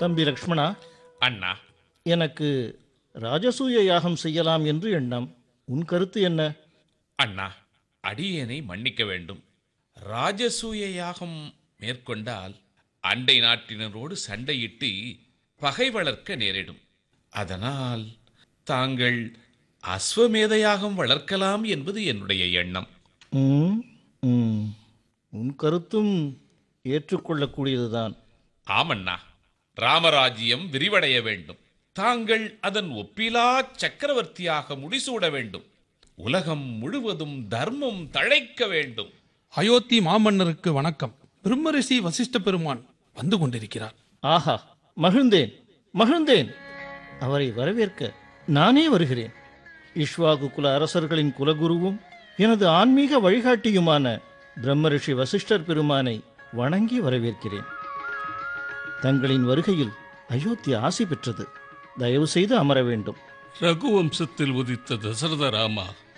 தம்பி லக்ஷ்மணா அண்ணா எனக்கு ராஜசூய யாகம் செய்யலாம் என்று எண்ணம் உன் கருத்து என்ன அண்ணா அடியேனை மன்னிக்க வேண்டும் ராஜசூய யாகம் மேற்கொண்டால் அண்டை நாட்டினரோடு சண்டையிட்டு பகை வளர்க்க நேரிடும் அதனால் தாங்கள் அஸ்வமேத யாகம் வளர்க்கலாம் என்பது என்னுடைய எண்ணம் ம், ம். உன் கருத்தும் ஏற்றுக்கொள்ளக்கூடியதுதான் ஆமண்ணா ராமராஜ்யம் விரிவடைய வேண்டும் தாங்கள் அதன் ஒப்பிலா சக்கரவர்த்தியாக முடிசூட வேண்டும் உலகம் முழுவதும் தர்மம் தழைக்க வேண்டும் அயோத்தி மாமன்னருக்கு வணக்கம் பிரம்மரிஷி வசிஷ்ட பெருமான் வந்து கொண்டிருக்கிறார் ஆஹா மகிழ்ந்தேன் மகிழ்ந்தேன் அவரை வரவேற்க நானே வருகிறேன் இஷ்வாகு குல அரசர்களின் குலகுருவும் எனது ஆன்மீக வழிகாட்டியுமான பிரம்மரிஷி வசிஷ்டர் பெருமானை வணங்கி வரவேற்கிறேன் தங்களின் வருகையில் அயோத்தி ஆசி பெற்றது தயவு செய்து அமர வேண்டும் ரகுவம்சத்தில் உதித்த தசரத ராமா